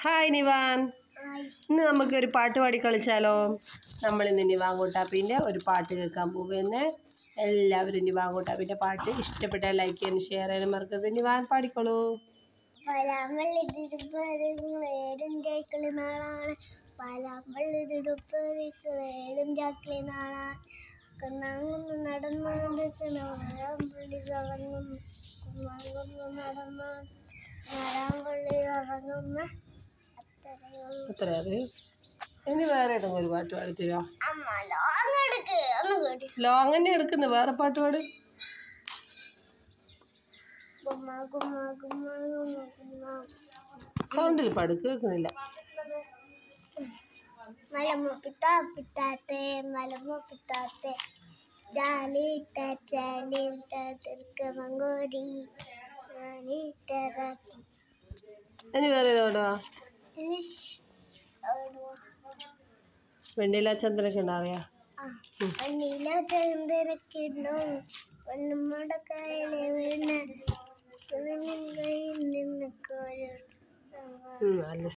Hi നിവാൻ hi ഇന്ന് നമുക്കൊരു പാട്ട് പാടി കളിച്ചാലോ നമ്മൾ ഇന്ന് നിവാൻ കൂട്ടാപ്പിൻ്റെ ഒരു പാട്ട് കേൾക്കാൻ പോവുകയെന്ന് എല്ലാവരും നിവാൻ കൂട്ടാപ്പിൻ്റെ പാട്ട് ഇഷ്ടപ്പെട്ടാൽ ലൈക്ക് ചെയ്യാനും ഷെയർ ചെയ്യാനും മറക്കരുത് നിവാൻ പാടിക്കോളൂ പലാമ്പള്ളി തിരുപ്പതിക്കും ചാക്കളി നാളാണ് പലാമ്പള്ളി തിരുപ്പതിക്കും ചാക്കളി നാളാണ് കുന്നാങ്കുന്ന് നടന്നു പലാമ്പള്ളി ഇറങ്ങുന്നു കുന്നാങ്കുന്ന് നടന്നു നാരാമ്പള്ളി ഇറങ്ങുന്ന അത്രയും എത്ര അറിയും ഇനി വേറെ ഏതെങ്കിലും ഒരു പാട്ട് പാടിത്തരോ അമ്മ ലോങ് എടുക്ക് ഒന്ന് കേട്ടി ലോങ് തന്നെ എടുക്കുന്നു വേറെ പാട്ട് പാട് ഗുമ്മ ഗുമ്മ ഗുമ്മ ഗുമ്മ ഗുമ്മ സൗണ്ടിൽ പാട് കേൾക്കുന്നില്ല മലമ പിത്താ പിത്താത്തെ മലമ പിത്താത്തെ ജാലിട്ട ചാലിട്ട തിർക്ക് മങ്കോരി ഞാനിട്ട രാത്രി ഇനി വേറെ ഏതാ പാടുവാ ഇനി ഓടുവാ. വെണ്ണില ചന്ദ്രനൊക്കെ ഉണ്ടാറിയാ ആ നീല ചന്ദ്രക്കിണ്ണു പൊന്നുമ്മടെ കയ്യിലെ വീണ നിന്ന് കോരും നല്ല